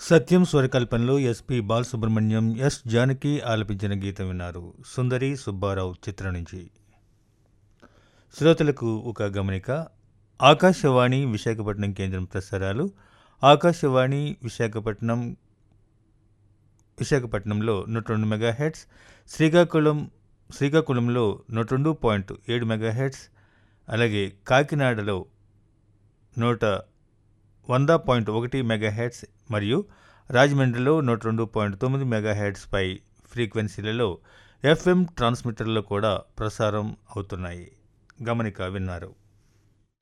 సత్యం స్వరకల్పనలో S P Balasubrahmanyam S Janaki ఆలపించిన గీతం విన్నారు సుందరి సుబ్బారావు చిత్రం నుంచి శ్రోతలకు ఒక గమనిక ఆకాశవాణి విశాఖపట్నం కేంద్రం ప్రసారాలు ఆకాశవాణి విశాఖపట్నం విశాఖపట్నంలో నూట రెండు మెగా హెడ్స్ శ్రీకాకుళం శ్రీకాకుళంలో నూట రెండు పాయింట్ ఏడు మెగా హెడ్స్ అలాగే కాకినాడలో నూట వంద పాయింట్ ఒకటి మెగా హెడ్స్ మరియు రాజమండ్రిలో నూట రెండు పాయింట్ తొమ్మిది మెగా హెడ్స్ పై ఫ్రీక్వెన్సీలలో ఎఫ్ఎం ట్రాన్స్మిటర్లో కూడా ప్రసారం అవుతున్నాయి గమనిక విన్నారు